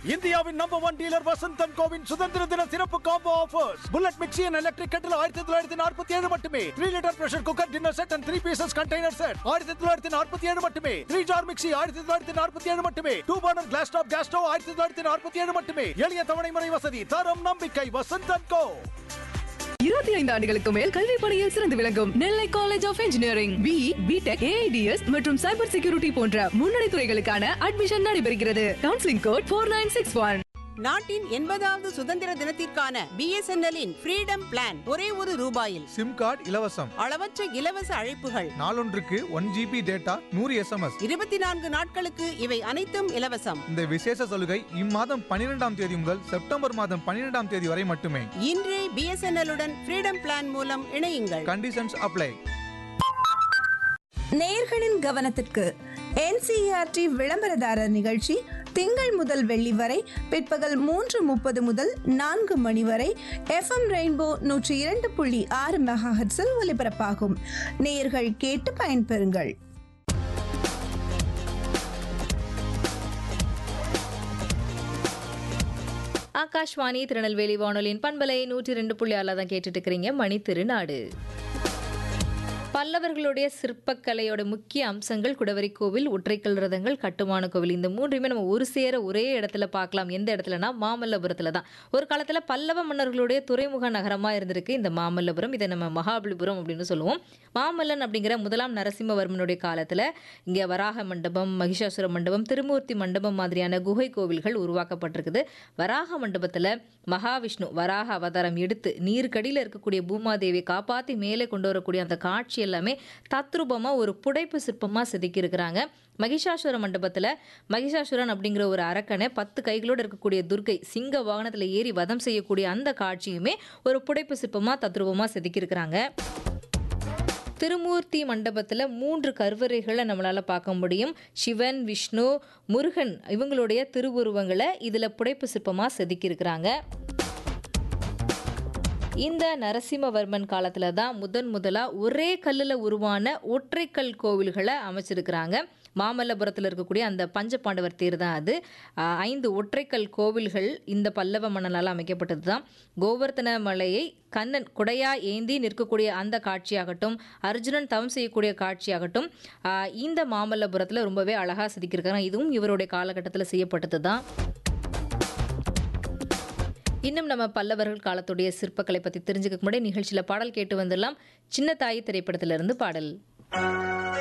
இந்தியாவின் number one dealer Vasanthan கோவின் சுதந்திர தின சிறப்பு combo offers bullet mixie and electric கட்டில் ஆயிரத்தி தொள்ளாயிரத்தி நாற்பத்தி ஏழு மட்டுமே three litre pressure cooker dinner set and three pieces container set ஆயிரத்தி தொள்ளாயிரத்தி நாற்பத்தி ஏழு மட்டுமே த்ரீ ஜார் மிக்சி ஆயிரத்தி தொள்ளாயிரத்தி நாற்பத்தி ஏழு மட்டுமே two burner glass top gas stove ஆயிரத்தி தொள்ளாயிரத்தி நாற்பத்தி ஏழு மட்டுமே எளிய தவணை முறை வசதி தரம் நம்பிக்கை வசந்தன் கோ இருபத்தி ஐந்து ஆண்டுகளுக்கு மேல் கல்வி பணியில் சிறந்து விளங்கும் Nellai college of engineering B BTech AIDS மற்றும் சைபர் செக்யூரிட்டி போன்ற முன்னணி துறைகளுக்கான அட்மிஷன் நடைபெறுகிறது counselling code four nine six one நாட்டின் எண்பதாவது சுதந்திர தினத்திற்கான பிஎஸ்என்எல்லின் ஃப்ரீடம் பிளான் ஒரே ஒரு ரூபாயில் சிம் கார்டு இலவசம் அளவற்ற இலவச அழைப்புகள் நாளொன்றுக்கு ஒன் ஜிபி டேட்டா நூறு எஸ்எம்எஸ் இருபத்தி நான்கு நாட்களுக்கு இவை அனைத்தும் இலவசம் இந்த விசேஷ சலுகை இம்மாதம் பன்னிரெண்டாம் தேதி முதல் செப்டம்பர் மாதம் பன்னிரெண்டாம் தேதி வரை மட்டுமே இன்றே பிஎஸ்என்எல் உடன் ஃப்ரீடம் பிளான் மூலம் இணையுங்கள் கண்டிஷன்ஸ் அப்ளை நேயர்களின் கவனத்திற்கு என்சிஆர்டி விளம்பரதாரர் நிகழ்ச்சி திங்கள் முதல் வெள்ளி வரை பிற்பகல் மூன்று முப்பது முதல் நான்கு மணி வரை எஃப்எம் ரெயின்போ நூற்றி இரண்டு புள்ளி ஆறு மெகாஹெட்ஸில் ஒலிபரப்பாகும் நேயர்கள் கேட்டு பயன்பெறுங்கள் ஆகாஷ்வாணி திருநெல்வேலி வானொலியின் பண்பலை நூற்றி ரெண்டு புள்ளி ஆறில் தான் கேட்டுட்டு இருக்கிறீங்க மணி திருநாடு பல்லவர்களுடைய சிற்பக்கலையோட முக்கிய அம்சங்கள் குடவரி கோவில் ஒற்றைக்கல் ரதங்கள் கட்டுமான கோவில் இந்த மூன்றையுமே நம்ம ஒரு சேர ஒரே இடத்துல பார்க்கலாம் எந்த இடத்துலனா மாமல்லபுரத்தில் தான் ஒரு காலத்தில் பல்லவ மன்னர்களுடைய துறைமுக நகரமாக இருந்திருக்கு இந்த மாமல்லபுரம் இதை நம்ம மகாபலிபுரம் அப்படின்னு சொல்லுவோம் மாமல்லன் அப்படிங்கிற முதலாம் நரசிம்மவர்மனுடைய காலத்தில் இங்கே வராக மண்டபம் மகிஷாசுர மண்டபம் திருமூர்த்தி மண்டபம் மாதிரியான குகை கோவில்கள் உருவாக்கப்பட்டிருக்குது வராக மண்டபத்தில் மகாவிஷ்ணு வராக அவதாரம் எடுத்து நீருக்கடியில் இருக்கக்கூடிய பூமாதேவியை காப்பாற்றி மேலே கொண்டு வரக்கூடிய அந்த காட்சி எல்லாமே தத்ரூபமாக ஒரு புடைப்பு சிற்பமாக செதுக்கியிருக்கிறாங்க மகிஷாசுர மண்டபத்தில் மகிஷாசுரன் அப்படிங்கிற ஒரு அரக்கனை பத்து கைகளோடு இருக்கக்கூடிய துர்க்கை சிங்க வாகனத்தில் ஏறி வதம் செய்யக்கூடிய அந்த காட்சியுமே ஒரு புடைப்பு சிற்பமாக தத்ரூபமாக செதுக்கியிருக்கிறாங்க திருமூர்த்தி மண்டபத்தில் மூன்று கருவறைகளை நம்மளால் பார்க்க முடியும் சிவன் விஷ்ணு முருகன் இவங்களுடைய திருவுருவங்களை இதில் புடைப்பு சிற்பமாக செதுக்கியிருக்கிறாங்க இந்த நரசிம்மவர்மன் காலத்தில் தான் முதன் முதலாக ஒரே கல்லில் உருவான ஒற்றைக்கல் கோவில்களை அமைச்சிருக்கிறாங்க மாமல்லபுரத்தில் இருக்கக்கூடிய அந்த பஞ்சபாண்டவர் தேர் தான் அது ஆஹ் ஐந்து ஒற்றைக்கல் கோவில்கள் இந்த பல்லவ மன்னனால் அமைக்கப்பட்டது தான் கோவர்த்தன மலையை கண்ணன் குடையா ஏந்தி நிற்கக்கூடிய அந்த காட்சியாகட்டும் அர்ஜுனன் தவம் செய்யக்கூடிய காட்சியாகட்டும் ஆஹ் இந்த மாமல்லபுரத்தில் ரொம்பவே அழகாக செதுக்கியிருக்காங்க இதுவும் இவருடைய காலகட்டத்தில் செய்யப்பட்டது தான் இன்னும் நம்ம பல்லவர்கள் காலத்துடைய சிற்பக்கலை பற்றி தெரிஞ்சுக்க முன்னாடி நிகழ்ச்சியில் பாடல் கேட்டு வந்துடலாம் சின்ன தாய் திரைப்படத்திலிருந்து பாடல்